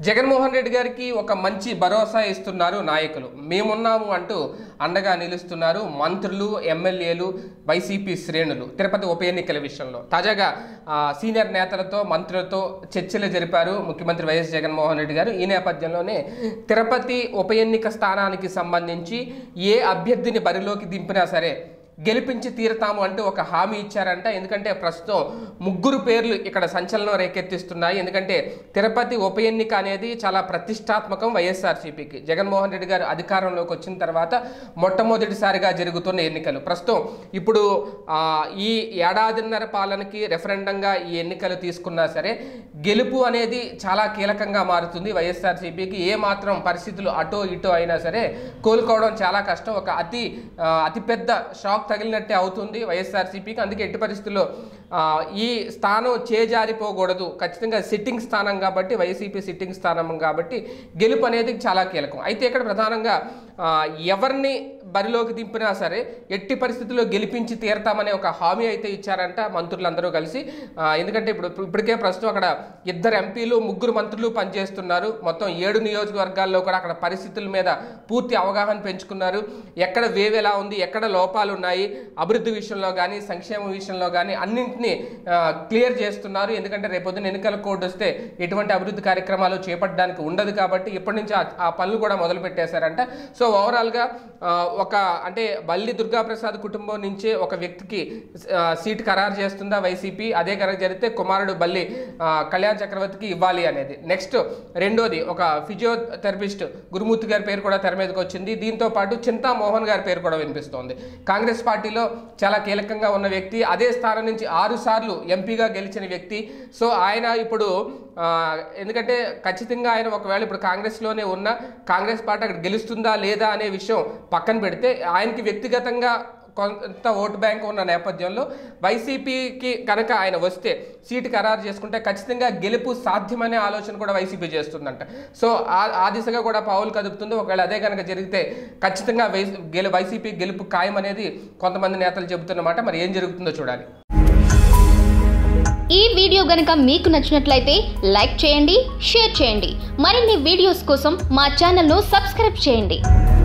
జగన్మోహన్ రెడ్డి గారికి ఒక మంచి భరోసా ఇస్తున్నారు నాయకులు మేమున్నాము అంటూ అండగా నిలుస్తున్నారు మంత్రులు ఎమ్మెల్యేలు వైసీపీ శ్రేణులు తిరుపతి ఉప ఎన్నికల విషయంలో తాజాగా ఆ, సీనియర్ నేతలతో మంత్రులతో చర్చలు జరిపారు ముఖ్యమంత్రి వైఎస్ జగన్మోహన్ రెడ్డి గారు ఈ నేపథ్యంలోనే తిరుపతి ఉప ఎన్నిక స్థానానికి సంబంధించి ఏ అభ్యర్థిని బరిలోకి దింపినా సరే గెలిపించి తీరతాము అంటూ ఒక హామీ ఇచ్చారంట ఎందుకంటే ప్రస్తుతం ముగ్గురు పేర్లు ఇక్కడ సంచలనం రేకెత్తిస్తున్నాయి ఎందుకంటే తిరుపతి ఉప ఎన్నిక అనేది చాలా ప్రతిష్టాత్మకం వైఎస్ఆర్సీపీకి జగన్మోహన్ రెడ్డి గారు అధికారంలోకి వచ్చిన తర్వాత మొట్టమొదటిసారిగా జరుగుతున్న ఎన్నికలు ప్రస్తుతం ఇప్పుడు ఆ, ఈ ఏడాదిన్నర పాలనకి రెఫరెండంగా ఈ ఎన్నికలు తీసుకున్నా సరే గెలుపు అనేది చాలా కీలకంగా మారుతుంది వైఎస్ఆర్సీపీకి ఏ మాత్రం పరిస్థితులు అటో ఇటో అయినా సరే కోలుకోవడం చాలా కష్టం ఒక అతి ఆ, అతిపెద్ద షాక్ తగిలినట్టే అవుతుంది వైఎస్ఆర్సీపీకి అందుకే ఎట్టి పరిస్థితుల్లో ఆ, ఈ స్థానం చేజారిపోకూడదు ఖచ్చితంగా సిట్టింగ్ స్థానం కాబట్టి వైసీపీ సిట్టింగ్ స్థానం కాబట్టి గెలుపు అనేది చాలా కీలకం అయితే ఇక్కడ ప్రధానంగా ఆ, ఎవరిని బరిలోకి దింపినా సరే ఎట్టి పరిస్థితుల్లో గెలిపించి తీరతామనే ఒక హామీ అయితే ఇచ్చారంట మంత్రులందరూ కలిసి ఆ, ఎందుకంటే ఇప్పుడు ఇప్పటికే ప్రస్తుతం అక్కడ ఇద్దరు ఎంపీలు ముగ్గురు మంత్రులు పనిచేస్తున్నారు మొత్తం ఏడు నియోజకవర్గాల్లో కూడా అక్కడ పరిస్థితుల మీద పూర్తి అవగాహన పెంచుకున్నారు ఎక్కడ వేవ్ ఎలా ఉంది ఎక్కడ లోపాలు ఉన్నాయి అభివృద్ధి విషయంలో కానీ సంక్షేమ విషయంలో కానీ అన్నింటినీ ఆ, క్లియర్ చేస్తున్నారు ఎందుకంటే రేపొద్దున ఎన్నికల కోడ్ వస్తే ఎటువంటి అభివృద్ధి కార్యక్రమాలు చేపట్టడానికి ఉండదు కాబట్టి ఇప్పటి నుంచి ఆ- ఆ పనులు కూడా మొదలు పెట్టేశారంట సో ఓవరాల్గా ఆ, ఒక అంటే బల్లి దుర్గాప్రసాద్ కుటుంబం నుంచే ఒక వ్యక్తికి ఆ, సీట్ ఖరారు చేస్తుందా వైసీపీ అదే కనుక జరిగితే కుమారుడు బల్లి ఆ, కళ్యాణ్ చక్రవర్తికి ఇవ్వాలి అనేది నెక్స్ట్ రెండోది ఒక ఫిజియోథెరపిస్ట్ గురుమూర్తి గారి పేరు కూడా తెర మీదకి వచ్చింది దీంతో పాటు చింతా మోహన్ గారి పేరు కూడా వినిపిస్తోంది కాంగ్రెస్ పార్టీలో చాలా కీలకంగా ఉన్న వ్యక్తి అదే స్థానం నుంచి ఆరు సార్లు ఎంపీగా గెలిచిన వ్యక్తి సో ఆయన ఇప్పుడు ఆ, ఎందుకంటే ఖచ్చితంగా ఆయన ఒకవేళ ఇప్పుడు కాంగ్రెస్లోనే ఉన్న కాంగ్రెస్ పార్టీ అక్కడ గెలుస్తుందా లేదా అనే విషయం పక్కన పెడితే ఆయనకి వ్యక్తిగతంగా కొంత ఓటు బ్యాంక్ ఉన్న నేపథ్యంలో వైసీపీకి కనుక ఆయన వస్తే సీటు ఖరారు చేసుకుంటే ఖచ్చితంగా గెలుపు సాధ్యమనే ఆలోచన కూడా వైసీపీ చేస్తుందంట సో ఆ- ఆ దిశగా కూడా పావులు కదుపుతుంది ఒకవేళ అదే కనుక జరిగితే ఖచ్చితంగా వై గెలు వైసీపీ గెలుపు ఖాయం అనేది కొంతమంది నేతలు చెబుతున్నమాట మరి ఏం జరుగుతుందో చూడాలి ఈ వీడియో గనుక మీకు నచ్చినట్లయితే లైక్ చేయండి షేర్ చేయండి మరిన్ని వీడియోస్ కోసం మా ఛానల్ను సబ్స్క్రైబ్ చేయండి